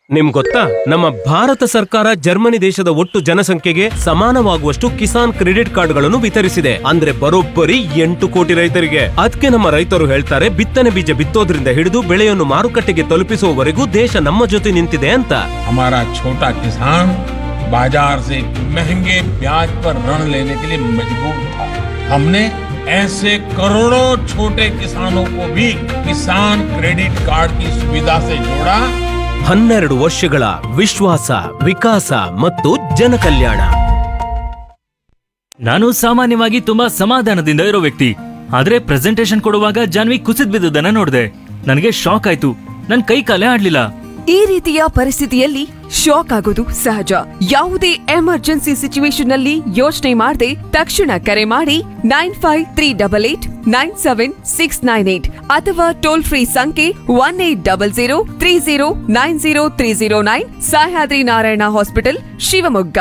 ನಿಮ್ ಗೊತ್ತಾ ನಮ್ಮ ಭಾರತ ಸರ್ಕಾರ ಜರ್ಮನಿ ದೇಶದ ಒಟ್ಟು ಜನಸಂಖ್ಯೆಗೆ ಸಮಾನವಾಗುವಷ್ಟು ಕಿಸಾನ್ ಕ್ರೆಡಿಟ್ ಕಾರ್ಡ್ಗಳನ್ನು ವಿತರಿಸಿದೆ ಅಂದ್ರೆ ಬರೋಬ್ಬರಿ ಎಂಟು ಕೋಟಿ ರೈತರಿಗೆ ಅದಕ್ಕೆ ನಮ್ಮ ರೈತರು ಹೇಳ್ತಾರೆ ಬಿತ್ತನೆ ಬೀಜ ಬಿತ್ತೋದ್ರಿಂದ ಹಿಡಿದು ಬೆಳೆಯನ್ನು ಮಾರುಕಟ್ಟೆಗೆ ತಲುಪಿಸುವವರೆಗೂ ದೇಶ ನಮ್ಮ ಜೊತೆ ನಿಂತಿದೆ ಅಂತ हमारा छोटा किसान बाजार से महंगे ब्याज पर ऋण लेने के लिए मजबूर था हमने ऐसे करोड़ों छोटे किसानों को भी किसान क्रेडिट कार्ड की सुविधा से जोड़ा ಹನ್ನೆರಡು ವರ್ಷಗಳ ವಿಶ್ವಾಸ ವಿಕಾಸ ಮತ್ತು ಜನಕಲ್ಯಾಣ ನಾನು ಸಾಮಾನ್ಯವಾಗಿ ತುಂಬಾ ಸಮಾಧಾನದಿಂದ ಇರೋ ವ್ಯಕ್ತಿ ಆದ್ರೆ ಪ್ರೆಸೆಂಟೇಶನ್ ಕೊಡುವಾಗ ಜಾನ್ವಿ ಕುಸಿದ್ ಬಿದ್ದುದನ್ನ ನೋಡಿದೆ ನನಗೆ ಶಾಕ್ ಆಯ್ತು ನನ್ ಕೈ ಕಾಲೇ ಆಡ್ಲಿಲ್ಲ ಈ ರೀತಿಯ ಪರಿಸ್ಥಿತಿಯಲ್ಲಿ ಶಾಕ್ ಆಗೋದು ಸಹಜ ಯಾವುದೇ ಎಮರ್ಜೆನ್ಸಿ ಸಿಚುವೇಶನ್ ನಲ್ಲಿ ಯೋಚನೆ ಮಾಡದೆ ತಕ್ಷಣ ಕರೆ ಮಾಡಿ nine five three double eight nine seven six nine eight ಅಥವಾ ಟೋಲ್ ಫ್ರೀ ಸಂಖ್ಯೆ one eight double zero three zero nine zero three zero nine Sahyadri Narayana hospital Shivamogga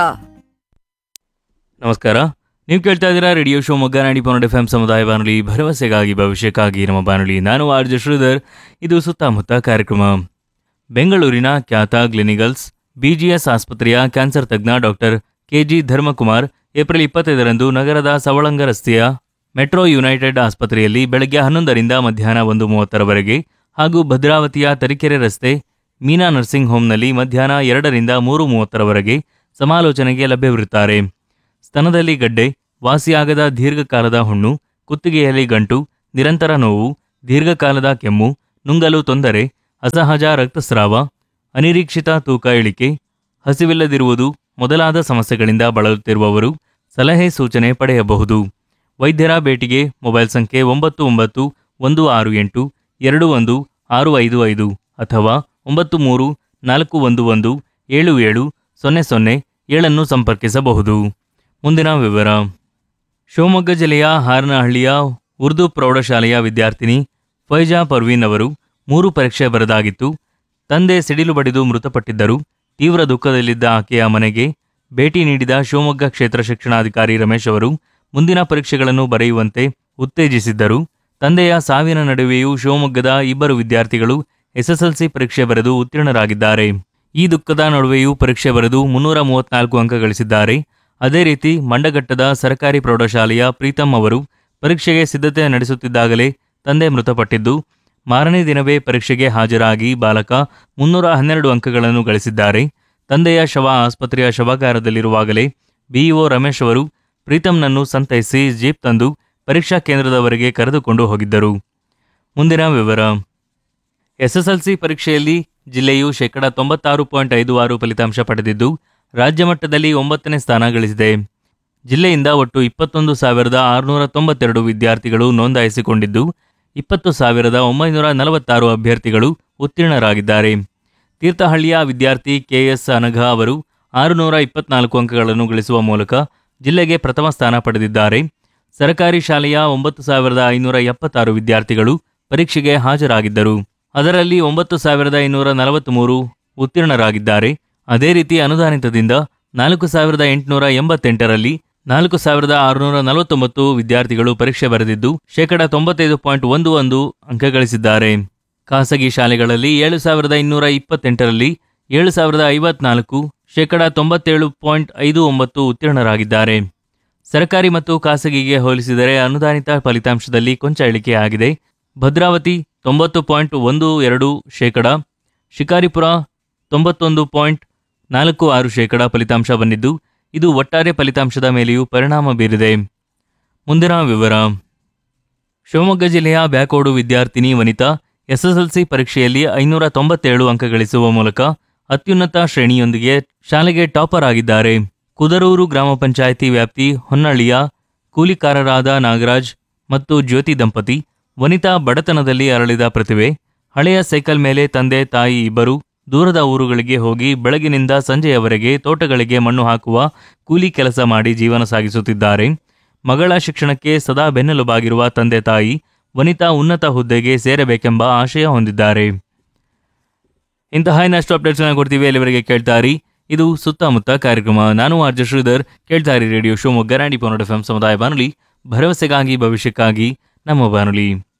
ನಮಸ್ಕಾರ ನೀವು ಕೇಳ್ತಾ ಇದ್ದೀರಾ ರೇಡಿಯೋ ಶೋ ಮೊಗ್ಗ ನಾಡಿ ಪನ್ನಡ ಎಫ್ ಸಮುದಾಯ ಬಾನುಲಿ ಭರವಸೆಗಾಗಿ ಭವಿಷ್ಯಕ್ಕಾಗಿ ನಮ್ಮ ಬಾನುಲಿ ನಾನು ಆರ್ ಜೆ ಶ್ರೀಧರ್ ಇದು ಸುತ್ತಮುತ್ತ ಕಾರ್ಯಕ್ರಮ ಬೆಂಗಳೂರಿನ ಖ್ಯಾತ ಗ್ಲಿನಿಗಲ್ಸ್ ಬಿಜಿಎಸ್ ಆಸ್ಪತ್ರೆಯ ಕ್ಯಾನ್ಸರ್ ತಜ್ಞ ಡಾಕ್ಟರ್ ಕೆಜಿ ಧರ್ಮಕುಮಾರ್ ಏಪ್ರಿಲ್ ಇಪ್ಪತ್ತೈದರಂದು ನಗರದ ಸವಳಂಗ ರಸ್ತೆಯ ಮೆಟ್ರೋ ಯುನೈಟೆಡ್ ಆಸ್ಪತ್ರೆಯಲ್ಲಿ ಬೆಳಗ್ಗೆ ಹನ್ನೊಂದರಿಂದ ಮಧ್ಯಾಹ್ನ ಒಂದು ಮೂವತ್ತರವರೆಗೆ ಹಾಗೂ ಭದ್ರಾವತಿಯ ತರೀಕೆರೆ ರಸ್ತೆ ಮೀನಾ ನರ್ಸಿಂಗ್ ಹೋಮ್ನಲ್ಲಿ ಮಧ್ಯಾಹ್ನ ಎರಡರಿಂದ ಮೂರು ಮೂವತ್ತರವರೆಗೆ ಸಮಾಲೋಚನೆಗೆ ಲಭ್ಯವಿರುತ್ತಾರೆ ಸ್ತನದಲ್ಲಿ ಗಡ್ಡೆ ವಾಸಿಯಾಗದ ದೀರ್ಘಕಾಲದ ಹುಣ್ಣು ಕುತ್ತಿಗೆಯಲ್ಲಿ ಗಂಟು ನಿರಂತರ ನೋವು ದೀರ್ಘಕಾಲದ ಕೆಮ್ಮು ನುಂಗಲು ತೊಂದರೆ ಅಸಹಜ ರಕ್ತಸ್ರಾವ ಅನಿರೀಕ್ಷಿತ ತೂಕ ಇಳಿಕೆ ಹಸಿವಿಲ್ಲದಿರುವುದು ಮೊದಲಾದ ಸಮಸ್ಯೆಗಳಿಂದ ಬಳಲುತ್ತಿರುವವರು ಸಲಹೆ ಸೂಚನೆ ಪಡೆಯಬಹುದು ವೈದ್ಯರ ಭೇಟಿಗೆ ಮೊಬೈಲ್ ಸಂಖ್ಯೆ ಒಂಬತ್ತು ಒಂಬತ್ತು ಒಂದು ಆರು ಎಂಟು ಎರಡು ಒಂದು ಆರು ಐದು ಐದು ಅಥವಾ ಒಂಬತ್ತು ಮೂರು ನಾಲ್ಕು ಒಂದು ಒಂದು ಏಳು ಏಳು ಸೊನ್ನೆ ಸೊನ್ನೆ ಏಳನ್ನು ಸಂಪರ್ಕಿಸಬಹುದು ಮುಂದಿನ ವಿವರ ಶಿವಮೊಗ್ಗ ಜಿಲ್ಲೆಯ ಹಾರನಹಳ್ಳಿಯ ಉರ್ದು ಪ್ರೌಢಶಾಲೆಯ ವಿದ್ಯಾರ್ಥಿನಿ ಫೈಜಾ ಪರ್ವೀನ್ ಅವರು ಮೂರು ಪರೀಕ್ಷೆ ಬರೆದಾಗಿತ್ತು ತಂದೆ ಸಿಡಿಲು ಬಡಿದು ಮೃತಪಟ್ಟಿದ್ದರು ತೀವ್ರ ದುಃಖದಲ್ಲಿದ್ದ ಆಕೆಯ ಮನೆಗೆ ಭೇಟಿ ನೀಡಿದ ಶಿವಮೊಗ್ಗ ಕ್ಷೇತ್ರ ಶಿಕ್ಷಣಾಧಿಕಾರಿ ರಮೇಶ್ ಅವರು ಮುಂದಿನ ಪರೀಕ್ಷೆಗಳನ್ನು ಬರೆಯುವಂತೆ ಉತ್ತೇಜಿಸಿದ್ದರು ತಂದೆಯ ಸಾವಿನ ನಡುವೆಯೂ ಶಿವಮೊಗ್ಗದ ಇಬ್ಬರು ವಿದ್ಯಾರ್ಥಿಗಳು ಎಸ್ಎಸ್ಎಲ್ಸಿ ಪರೀಕ್ಷೆ ಬರೆದು ಉತ್ತೀರ್ಣರಾಗಿದ್ದಾರೆ ಈ ದುಃಖದ ನಡುವೆಯೂ ಪರೀಕ್ಷೆ ಬರೆದು ಮುನ್ನೂರ ಮೂವತ್ನಾಲ್ಕು ಅಂಕ ಗಳಿಸಿದ್ದಾರೆ ಅದೇ ರೀತಿ ಮಂಡಗಟ್ಟದ ಸರ್ಕಾರಿ ಪ್ರೌಢಶಾಲೆಯ ಪ್ರೀತಮ್ ಅವರು ಪರೀಕ್ಷೆಗೆ ಸಿದ್ಧತೆ ನಡೆಸುತ್ತಿದ್ದಾಗಲೇ ತಂದೆ ಮೃತಪಟ್ಟಿದ್ದು ಮಾರನೇ ದಿನವೇ ಪರೀಕ್ಷೆಗೆ ಹಾಜರಾಗಿ ಬಾಲಕ ಮುನ್ನೂರ ಹನ್ನೆರಡು ಅಂಕಗಳನ್ನು ಗಳಿಸಿದ್ದಾರೆ ತಂದೆಯ ಶವ ಆಸ್ಪತ್ರೆಯ ಶವಾಗಾರದಲ್ಲಿರುವಾಗಲೇ ಬಿಇಒ ರಮೇಶ್ ಅವರು ಪ್ರೀತಮ್ನನ್ನು ಸಂತೈಸಿ ಜೀಪ್ ತಂದು ಪರೀಕ್ಷಾ ಕೇಂದ್ರದವರೆಗೆ ಕರೆದುಕೊಂಡು ಹೋಗಿದ್ದರು ಮುಂದಿನ ವಿವರ ಎಸ್ಎಸ್ಎಲ್ಸಿ ಪರೀಕ್ಷೆಯಲ್ಲಿ ಜಿಲ್ಲೆಯು ಶೇಕಡ ತೊಂಬತ್ತಾರು ಪಾಯಿಂಟ್ ಐದು ಆರು ಫಲಿತಾಂಶ ಪಡೆದಿದ್ದು ರಾಜ್ಯ ಮಟ್ಟದಲ್ಲಿ ಒಂಬತ್ತನೇ ಸ್ಥಾನ ಗಳಿಸಿದೆ ಜಿಲ್ಲೆಯಿಂದ ಒಟ್ಟು ಇಪ್ಪತ್ತೊಂದು ಸಾವಿರದ ಆರುನೂರ ತೊಂಬತ್ತೆರಡು ವಿದ್ಯಾರ್ಥಿಗಳು ನೋಂದಾಯಿಸಿಕೊಂಡಿದ್ದು ಇಪ್ಪತ್ತು ಸಾವಿರದ ಒಂಬೈನೂರ ನಲವತ್ತಾರು ಅಭ್ಯರ್ಥಿಗಳು ಉತ್ತೀರ್ಣರಾಗಿದ್ದಾರೆ ತೀರ್ಥಹಳ್ಳಿಯ ವಿದ್ಯಾರ್ಥಿ ಕೆಎಸ್ ಅನಘ ಅವರು ಆರುನೂರ ಇಪ್ಪತ್ನಾಲ್ಕು ಅಂಕಗಳನ್ನು ಗಳಿಸುವ ಮೂಲಕ ಜಿಲ್ಲೆಗೆ ಪ್ರಥಮ ಸ್ಥಾನ ಪಡೆದಿದ್ದಾರೆ ಸರ್ಕಾರಿ ಶಾಲೆಯ ಒಂಬತ್ತು ಸಾವಿರದ ಐನೂರ ಎಪ್ಪತ್ತಾರು ವಿದ್ಯಾರ್ಥಿಗಳು ಪರೀಕ್ಷೆಗೆ ಹಾಜರಾಗಿದ್ದರು ಅದರಲ್ಲಿ ಒಂಬತ್ತು ಸಾವಿರದ ಐನೂರ ನಲವತ್ತ್ಮೂರು ಉತ್ತೀರ್ಣರಾಗಿದ್ದಾರೆ ಅದೇ ರೀತಿ ಅನುದಾನಿತದಿಂದ ನಾಲ್ಕು ಸಾವಿರದ ಎಂಟುನೂರ ಎಂಬತ್ತೆಂಟರಲ್ಲಿ ನಾಲ್ಕು ಸಾವಿರದ ಆರುನೂರ ನಲವತ್ತೊಂಬತ್ತು ವಿದ್ಯಾರ್ಥಿಗಳು ಪರೀಕ್ಷೆ ಬರೆದಿದ್ದು ಶೇಕಡ ತೊಂಬತ್ತೈದು ಪಾಯಿಂಟ್ ಒಂದು ಒಂದು ಅಂಕ ಗಳಿಸಿದ್ದಾರೆ ಖಾಸಗಿ ಶಾಲೆಗಳಲ್ಲಿ ಏಳು ಸಾವಿರದ ಇನ್ನೂರ ಇಪ್ಪತ್ತೆಂಟರಲ್ಲಿ ಏಳು ಸಾವಿರದ ಐವತ್ನಾಲ್ಕು ಶೇಕಡ ತೊಂಬತ್ತೇಳು ಪಾಯಿಂಟ್ ಐದು ಒಂಬತ್ತು ಉತ್ತೀರ್ಣರಾಗಿದ್ದಾರೆ ಸರ್ಕಾರಿ ಮತ್ತು ಖಾಸಗಿಗೆ ಹೋಲಿಸಿದರೆ ಅನುದಾನಿತ ಫಲಿತಾಂಶದಲ್ಲಿ ಕೊಂಚ ಇಳಿಕೆಯಾಗಿದೆ ಭದ್ರಾವತಿ ತೊಂಬತ್ತು ಪಾಯಿಂಟ್ ಒಂದು ಎರಡು ಶೇಕಡ ಶಿಕಾರಿಪುರ ತೊಂಬತ್ತೊಂದು ಪಾಯಿಂಟ್ ನಾಲ್ಕು ಆರು ಶೇಕಡ ಫಲಿತಾಂಶ ಬಂದಿದ್ದು ಇದು ಒಟ್ಟಾರೆ ಫಲಿತಾಂಶದ ಮೇಲೆಯೂ ಪರಿಣಾಮ ಬೀರಿದೆ ಮುಂದಿನ ವಿವರ ಶಿವಮೊಗ್ಗ ಜಿಲ್ಲೆಯ ಬ್ಯಾಕೋಡು ವಿದ್ಯಾರ್ಥಿನಿ ವನಿತಾ ಎಸ್ಎಸ್ಎಲ್ಸಿ ಪರೀಕ್ಷೆಯಲ್ಲಿ ಐನೂರ ತೊಂಬತ್ತೇಳು ಅಂಕ ಗಳಿಸುವ ಮೂಲಕ ಅತ್ಯುನ್ನತ ಶ್ರೇಣಿಯೊಂದಿಗೆ ಶಾಲೆಗೆ ಟಾಪರ್ ಆಗಿದ್ದಾರೆ ಕುದರೂರು ಗ್ರಾಮ ಪಂಚಾಯಿತಿ ವ್ಯಾಪ್ತಿ ಹೊನ್ನಳ್ಳಿಯ ಕೂಲಿಕಾರರಾದ ನಾಗರಾಜ್ ಮತ್ತು ಜ್ಯೋತಿ ದಂಪತಿ ವನಿತಾ ಬಡತನದಲ್ಲಿ ಅರಳಿದ ಪ್ರತಿಭೆ ಹಳೆಯ ಸೈಕಲ್ ಮೇಲೆ ತಂದೆ ತಾಯಿ ಇಬ್ಬರು ದೂರದ ಊರುಗಳಿಗೆ ಹೋಗಿ ಬೆಳಗಿನಿಂದ ಸಂಜೆಯವರೆಗೆ ತೋಟಗಳಿಗೆ ಮಣ್ಣು ಹಾಕುವ ಕೂಲಿ ಕೆಲಸ ಮಾಡಿ ಜೀವನ ಸಾಗಿಸುತ್ತಿದ್ದಾರೆ ಮಗಳ ಶಿಕ್ಷಣಕ್ಕೆ ಸದಾ ಬೆನ್ನೆಲುಬಾಗಿರುವ ತಂದೆ ತಾಯಿ ವನಿತಾ ಉನ್ನತ ಹುದ್ದೆಗೆ ಸೇರಬೇಕೆಂಬ ಆಶಯ ಹೊಂದಿದ್ದಾರೆ ಇಂತಹ ಇನ್ನಷ್ಟು ಅಪ್ಡೇಟ್ಸ್ನ ಕೊಡ್ತೀವಿ ಅಲ್ಲಿವರೆಗೆ ಕೇಳ್ತಾರಿ ಇದು ಸುತ್ತಮುತ್ತ ಕಾರ್ಯಕ್ರಮ ನಾನು ಆರ್ಜ ಶ್ರೀಧರ್ ಕೇಳ್ತಾರಿ ರೇಡಿಯೋ ಶಿವಮೊಗ್ಗ ನಾಡಿ ಪೊನ್ನಡ ಎಫ್ ಸಮುದಾಯ ಬಾನುಲಿ ಭರವಸೆಗಾಗಿ ಭವಿಷ್ಯಕ್ಕಾಗಿ ನಮ್ಮ ಬಾನುಲಿ